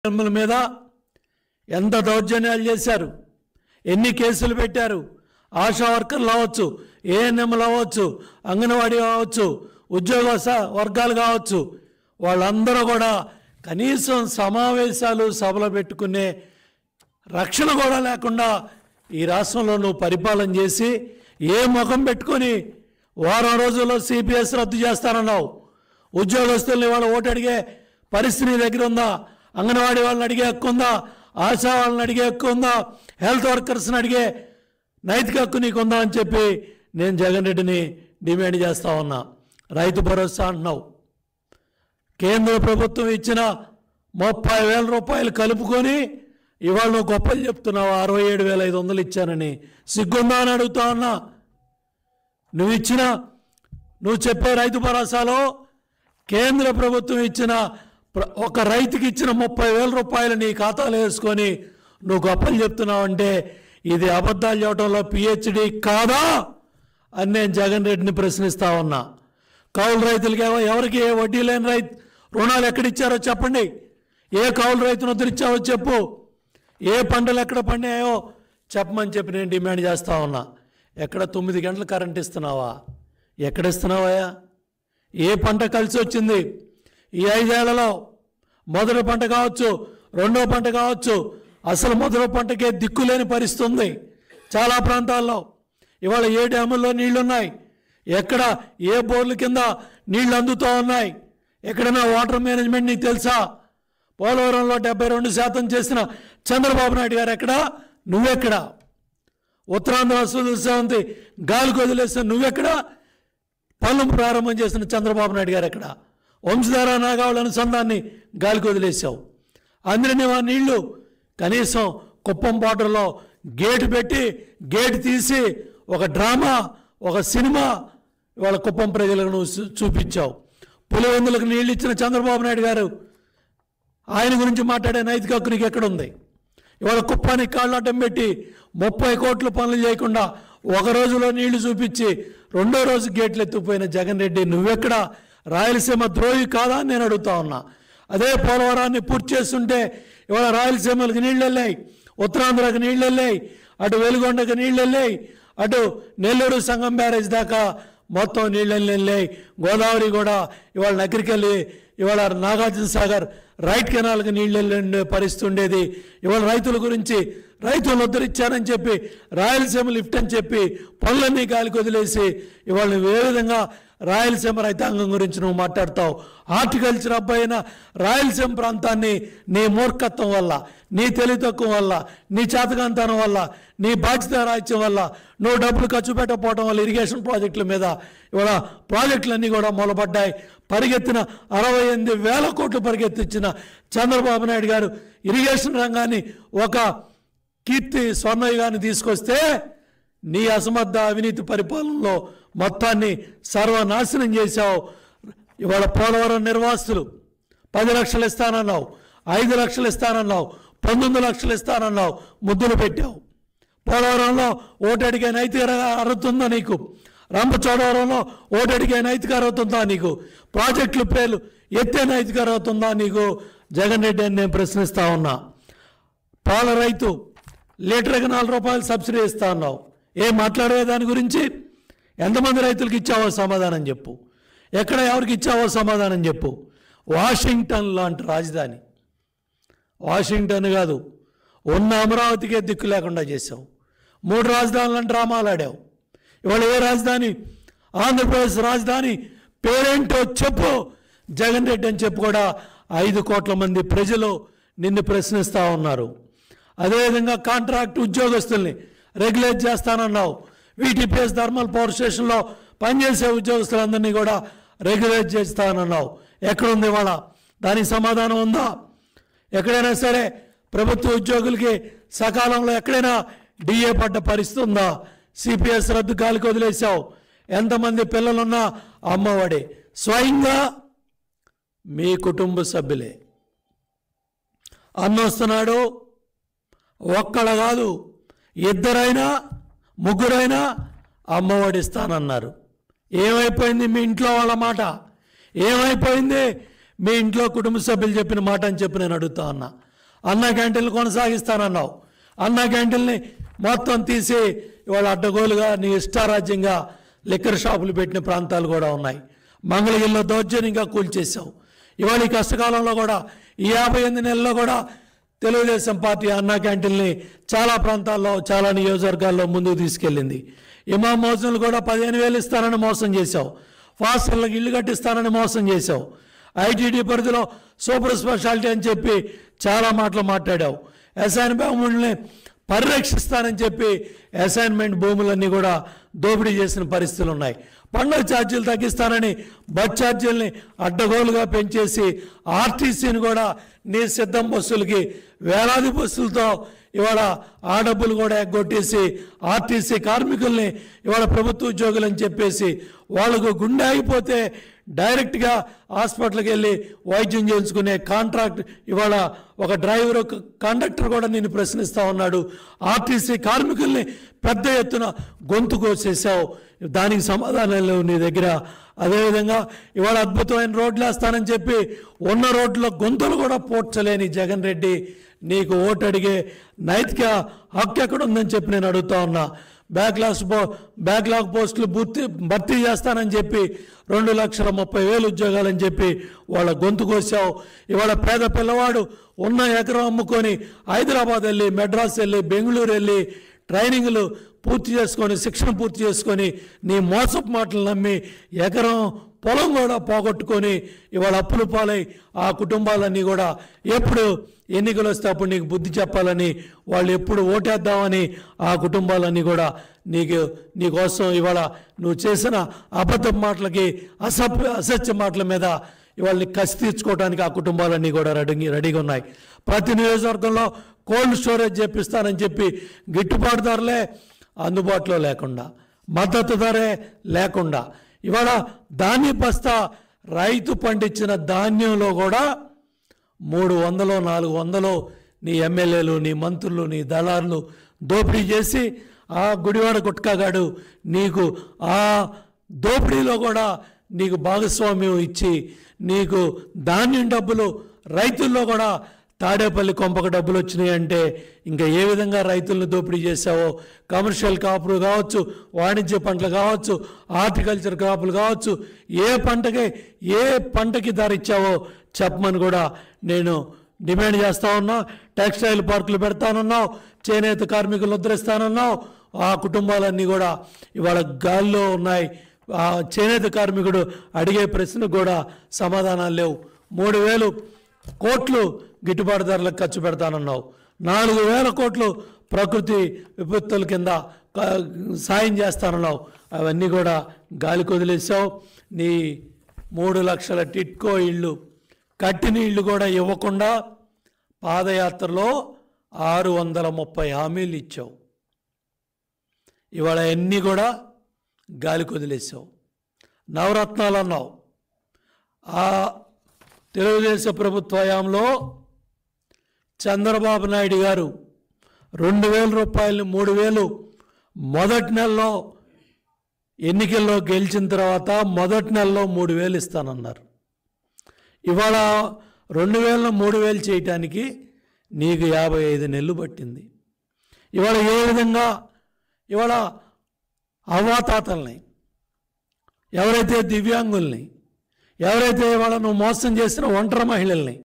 కుటుంబల మీద ఎంత దౌర్జన్యాలు చేశారు ఎన్ని కేసులు పెట్టారు ఆశా వర్కర్లు అవ్వచ్చు ఏఎన్ఎంలు అవ్వచ్చు అంగన్వాడీ కావచ్చు ఉద్యోగ స- వర్గాలు కావచ్చు వాళ్ళందరూ కూడా కనీసం సమావేశాలు సభలు పెట్టుకునే రక్షణ కూడా లేకుండా ఈ రాష్ట్రంలో నువ్వు పరిపాలన చేసి ఏ ముఖం పెట్టుకొని వారం రోజుల్లో సిపిఎస్ రద్దు చేస్తానన్నావు ఉద్యోగస్తుల్ని వాళ్ళ ఓటు అడిగే పరిస్థితి నీ దగ్గర ఉందా అంగన్వాడీ వాళ్ళని అడిగే హక్కు ఉందా ఆశా వాళ్ళని అడిగే హక్కు ఉందా హెల్త్ వర్కర్స్ని అడిగే నైతిక హక్కు నీకు ఉందా అని చెప్పి నేను జగన్ రెడ్డిని డిమాండ్ చేస్తా ఉన్నా రైతు భరోసా అంటున్నావు కేంద్ర ప్రభుత్వం ఇచ్చిన ముప్పై వేల రూపాయలు కలుపుకొని ఇవాళ నువ్వు గొప్పలు చెప్తున్నావు అరవై ఏడు వేల ఐదు వందలు ఇచ్చానని సిగ్గుందా అని అడుగుతా ఉన్నా నువ్వు ఇచ్చిన నువ్వు చెప్పే రైతు భరోసాలో కేంద్ర ప్రభుత్వం ఇచ్చిన ప్ర- ఒక రైతుకి ఇచ్చిన ముప్పై వేల రూపాయలు నీ ఖాతాలో వేసుకొని నువ్వు గొప్పలు చెప్తున్నావు అంటే ఇది అబద్ధాలు చెప్పడంలో పిహెచ్డి కాదా అని నేను జగన్ రెడ్డిని ప్రశ్నిస్తా ఉన్నా కౌలు రైతులకి ఎవ- ఎవరికి ఏ వడ్డీ లేని రైతు రుణాలు ఎక్కడిచ్చారో చెప్పండి ఏ కౌలు రైతును ఉద్ధరించావో చెప్పు ఏ పంటలు ఎక్కడ పండాయో చెప్పమని చెప్పి నేను డిమాండ్ చేస్తా ఉన్నా ఎక్కడ తొమ్మిది గంటలు కరెంట్ ఇస్తున్నావా ఎక్కడ ఇస్తున్నావా ఏ పంట కలిసి వచ్చింది ఈ ఐదేళ్లలో మొదటి పంట కావచ్చు రెండో పంట కావచ్చు అసలు మొదటి పంటకే దిక్కులేని పరిస్థితి ఉంది చాలా ప్రాంతాల్లో ఇవాళ ఏ డ్యాముల్లో నీళ్లున్నాయి ఎక్కడ ఏ బోర్ల కింద నీళ్లు అందుతూ ఉన్నాయి ఎక్కడైనా వాటర్ మేనేజ్మెంట్ నీకు తెలుసా పోలవరంలో డెబ్బై రెండు శాతం చేసిన చంద్రబాబు నాయుడు గారు ఎక్కడ నువ్వెక్కడ ఉత్తరాంధ్ర సుదర్శవంతి గాలికి వదిలేసిన నువ్వెక్కడ పనులు ప్రారంభం చేసిన చంద్రబాబు నాయుడు గారు ఎక్కడ వంశధార నాగావుల అనుసంధాన్ని గాలికి వదిలేశావు అందరినీ ఆ నీళ్లు కనీసం కుప్పం బార్డర్లో గేటు పెట్టి గేటు తీసి ఒక డ్రామా ఒక సినిమా ఇవాళ కుప్పం ప్రజలకు నువ్వు చూ- చూపించావు పులివెందులకు నీళ్ళు ఇచ్చిన చంద్రబాబు నాయుడు గారు ఆయన గురించి మాట్లాడే నైతిక హక్కు నీకు ఎక్కడుంది ఇవాళ కుప్పానికి కాళ్ళు అడ్డం పెట్టి ముప్పై కోట్లు పనులు చేయకుండా ఒక రోజులో నీళ్లు చూపించి రెండో రోజు గేట్లు ఎత్తుకుపోయిన జగన్ రెడ్డి నువ్వెక్కడ రాయలసీమ ద్రోహి కాదా అని నేను అడుగుతా ఉన్నా అదే పోలవరాన్ని పూర్తి చేస్తుంటే ఇవాళ రాయలసీమలకు నీళ్ళు వెళ్ళాయి ఉత్తరాంధ్రకు నీళ్ళు వెళ్ళాయి అటు వెలుగొండకు నీళ్ళు వెళ్ళాయి అటు నెల్లూరు సంగం బ్యారేజ్ దాకా మొత్తం నీళ్ళు వెళ్ళాయి గోదావరి కూడా ఇవాళ నగరికెళ్ళి ఇవాళ నాగార్జున సాగర్ రైట్ కెనాల్కి నీళ్ళు వెళ్ళే పరిస్థితి ఉండేది ఇవాళ రైతుల గురించి రైతులను ఉద్ధరించానని చెప్పి రాయలసీమ లిఫ్ట్ అని చెప్పి పనులన్నీ గాలికి వదిలేసి ఇవాళ నువ్వు ఏ విధంగా రాయలసీమ రైతాంగం గురించి నువ్వు మాట్లాడతావు హార్టికల్చర్ అబ్బాయిన రాయలసీమ ప్రాంతాన్ని నీ మూర్ఖత్వం వల్ల నీ తెలివితక్కువ వల్ల నీ చేతకాంతనం వల్ల నీ బాధ్యత రాజ్యం వల్ల నువ్వు డబ్బులు ఖర్చు పెట్టకపోవడం వల్ల ఇరిగేషన్ ప్రాజెక్టుల మీద ఇవాళ ప్రాజెక్టులన్నీ కూడా మొదలుపడ్డాయి పరిగెత్తిన అరవై ఎనిమిది వేల కోట్లు పరిగెత్తించిన చంద్రబాబు నాయుడు గారు ఇరిగేషన్ రంగాన్ని ఒక కీర్తి స్వర్ణయుగాన్ని తీసుకొస్తే నీ అసమర్థ అవినీతి పరిపాలనలో మొత్తాన్ని సర్వనాశనం చేశావు ఇవాళ పోలవరం నిర్వాసితులు పది లక్షలు ఇస్తానన్నావు ఐదు లక్షలు ఇస్తానన్నావు పంతొమ్మిది లక్షలు ఇస్తానన్నావు ముద్దులు పెట్టావు పోలవరంలో ఓటు అడిగే నైతిక అర్హత ఉందా నీకు రంపచోడవరంలో ఓటు అడిగే నైతిక అర్హత ఉందా నీకు ప్రాజెక్టుల పేర్లు ఎత్తే నైతిక అర్హత ఉందా నీకు జగన్ రెడ్డి అని నేను ప్రశ్నిస్తా ఉన్నా పాల రైతు లీటర్కి నాలుగు రూపాయలు సబ్సిడీ ఇస్తా అన్నావు ఏం మాట్లాడే దాని గురించి ఎంతమంది రైతులకు ఇచ్చావో సమాధానం చెప్పు ఎక్కడ ఎవరికి ఇచ్చావో సమాధానం చెప్పు వాషింగ్టన్ లాంటి రాజధాని వాషింగ్టన్ కాదు ఉన్న అమరావతికే దిక్కు లేకుండా చేసావు మూడు రాజధానులను డ్రామాలు ఆడావు ఇవాళ ఏ రాజధాని ఆంధ్రప్రదేశ్ రాజధాని పేరేంటో చెప్పు జగన్ రెడ్డి అని చెప్పు కూడా ఐదు కోట్ల మంది ప్రజలు నిన్ను ప్రశ్నిస్తూ ఉన్నారు అదేవిధంగా కాంట్రాక్ట్ ఉద్యోగస్తుల్ని రెగ్యులేట్ చేస్తానన్నావు వీటీపీఎస్ థర్మల్ పవర్ స్టేషన్లో పనిచేసే ఉద్యోగస్తులందరినీ కూడా రెగ్యులేట్ చేస్తానన్నావు ఎక్కడుంది ఇవాళ దానికి సమాధానం ఉందా ఎక్కడైనా సరే ప్రభుత్వ ఉద్యోగులకి సకాలంలో ఎక్కడైనా డిఏ పడ్డ పరిస్థితి ఉందా సిపిఎస్ రద్దు గాలికి వదిలేశావు ఎంతమంది పిల్లలున్నా అమ్మఒడి స్వయంగా మీ కుటుంబ సభ్యులే అన్న వస్తున్నాడు ఒక్కడ కాదు ఇద్దరైనా ముగ్గురైనా అమ్మఒడి ఇస్తానన్నారు ఏమైపోయింది మీ ఇంట్లో వాళ్ళ మాట ఏమైపోయింది మీ ఇంట్లో కుటుంబ సభ్యులు చెప్పిన మాట అని చెప్పి నేను అడుగుతా ఉన్నా అన్నా క్యాంటీన్లు కొనసాగిస్తానన్నావు అన్నా క్యాంటీన్ని మొత్తం తీసి ఇవాళ అడ్డగోలుగా నీ ఇష్టారాజ్యంగా లిక్కర్ షాపులు పెట్టిన ప్రాంతాలు కూడా ఉన్నాయి మంగళగిరిలో దౌర్జన్యంగా కూల్చేశావు ఇవాళ ఈ కష్టకాలంలో కూడా ఈ యాభై ఎనిమిది నెలల్లో కూడా తెలుగుదేశం పార్టీ అన్నా క్యాంటీన్ని చాలా ప్రాంతాల్లో చాలా నియోజకవర్గాల్లో ముందుకు తీసుకెళ్ళింది ఇమాం మోజన్లు కూడా పదిహేను వేలు ఇస్తానని మోసం చేశావు ఫాస్టర్లకు ఇల్లు కట్టిస్తానని మోసం చేశావు ఐటీడీ పరిధిలో సూపర్ స్పెషాలిటీ అని చెప్పి చాలా మాటలు మాట్లాడావు అసైన్ భూముల్ని పరిరక్షిస్తానని చెప్పి అసైన్మెంట్ భూములన్నీ కూడా దోపిడీ చేసిన పరిస్థితులు ఉన్నాయి పండుగ ఛార్జీలు తగ్గిస్తానని బస్ ఛార్జీలని అడ్డగోలుగా పెంచేసి ఆర్టీసీని కూడా నీ సిద్ధం బస్సులకి వేలాది బస్సులతో ఇవాళ ఆ డబ్బులు కూడా ఎగ్గొట్టేసి ఆర్టీసీ కార్మికుల్ని ఇవాళ ప్రభుత్వ ఉద్యోగులు అని చెప్పేసి వాళ్ళకు గుండె ఆగిపోతే డైరెక్ట్గా హాస్పిటల్కి వెళ్ళి వైద్యం చేయించుకునే కాంట్రాక్ట్ ఇవాళ ఒక డ్రైవర్ ఒక కండక్టర్ కూడా నేను ప్రశ్నిస్తూ ఉన్నాడు ఆర్టీసీ కార్మికుల్ని పెద్ద ఎత్తున గొంతు కోసేసావు దానికి సమాధానం లేవు నీ దగ్గర అదేవిధంగా ఇవాళ అద్భుతమైన రోడ్లు వేస్తానని చెప్పి ఉన్న రోడ్లో గొంతులు కూడా పోడ్చలేని జగన్ రెడ్డి నీకు ఓటు అడిగే నైతిక హక్కు ఎక్కడ ఉందని చెప్పి నేను అడుగుతా ఉన్నా బ్యాక్లాగ్స్ పో బ్యాక్లాగ్ పోస్టులు భర్తీ భర్తీ చేస్తానని చెప్పి రెండు లక్షల ముప్పై వేలు ఉద్యోగాలని చెప్పి వాళ్ళ గొంతు కోసావు ఇవాళ పేద పిల్లవాడు ఉన్న ఎకరం అమ్ముకొని హైదరాబాద్ వెళ్ళి మెడ్రాస్ వెళ్ళి బెంగళూరు వెళ్ళి ట్రైనింగ్లు పూర్తి చేసుకొని శిక్షణ పూర్తి చేసుకొని నీ మోసపు మాటలు నమ్మి ఎకరం పొలం కూడా పోగొట్టుకొని ఇవాళ అప్పులు పాలై ఆ కుటుంబాలన్నీ కూడా ఎప్పుడు ఎన్నికలు వస్తే అప్పుడు నీకు బుద్ధి చెప్పాలని వాళ్ళు ఎప్పుడు ఓటేద్దామని ఆ కుటుంబాలన్నీ కూడా నీకు నీకోసం ఇవాళ నువ్వు చేసిన అబద్ధ మాటలకి అసభ్య అసత్య మాటల మీద ఇవాళ నీకు కసి తీర్చుకోవడానికి ఆ కుటుంబాలన్నీ కూడా రెడీ రెడీగా ఉన్నాయి ప్రతి నియోజకవర్గంలో కోల్డ్ స్టోరేజ్ చేపిస్తానని చెప్పి గిట్టుబాటు ధరలే అందుబాటులో లేకుండా మద్దతు ధరే లేకుండా ఇవాళ ధాన్య బస్తా రైతు పండించిన ధాన్యంలో కూడా మూడు వందలు నాలుగు వందలు నీ ఎమ్మెల్యేలు నీ మంత్రులు నీ దళారులు దోపిడీ చేసి ఆ గుడివాడ గుట్కాగాడు నీకు ఆ దోపిడీలో కూడా నీకు భాగస్వామ్యం ఇచ్చి నీకు ధాన్యం డబ్బులు రైతుల్లో కూడా తాడేపల్లి కొంపక డబ్బులు వచ్చినాయి అంటే ఇంకా ఏ విధంగా రైతులను దోపిడీ చేశావో కమర్షియల్ కాపులు కావచ్చు వాణిజ్య పంటలు కావచ్చు హార్టికల్చర్ క్రాపులు కావచ్చు ఏ పంటకి ఏ పంటకి ధర ఇచ్చావో చెప్పమని కూడా నేను డిమాండ్ చేస్తా ఉన్నా టెక్స్టైల్ పార్కులు పెడతానన్నావు చేనేత కార్మికులు ఉద్ధరిస్తానన్నావు ఆ కుటుంబాలన్నీ కూడా ఇవాళ గాల్లో ఉన్నాయి ఆ చేనేత కార్మికుడు అడిగే ప్రశ్న కూడా సమాధానాలు లేవు మూడు వేలు కోట్లు గిట్టుబాటు ధరలకు ఖర్చు పెడతానన్నావు నాలుగు వేల కోట్లు ప్రకృతి విపత్తుల కింద క- సాయం చేస్తానన్నావు అవన్నీ కూడా గాలికి వదిలేసావు నీ మూడు లక్షల టిట్కో ఇళ్ళు కట్టిన ఇళ్ళు కూడా ఇవ్వకుండా పాదయాత్రలో ఆరు వందల ముప్పై హామీలు ఇచ్చావు ఇవాళ అన్నీ కూడా గాలికి వదిలేసావు నవరత్నాలు అన్నావు ఆ తెలుగుదేశం ప్రభుత్వ హయాంలో చంద్రబాబు నాయుడు గారు రెండు వేల రూపాయలు మూడు వేలు మొదటి నెలలో ఎన్నికల్లో గెలిచిన తర్వాత మొదటి నెలలో మూడు వేలు ఇస్తానన్నారు ఇవాళ రెండు వేల మూడు వేలు చేయటానికి నీకు యాభై ఐదు నెలలు పట్టింది ఇవాళ ఏ విధంగా ఇవాళ అవ్వాతాతల్ని ఎవరైతే దివ్యాంగుల్ని ఎవరైతే ఇవాళ నువ్వు మోసం చేసిన ఒంటరి మహిళల్ని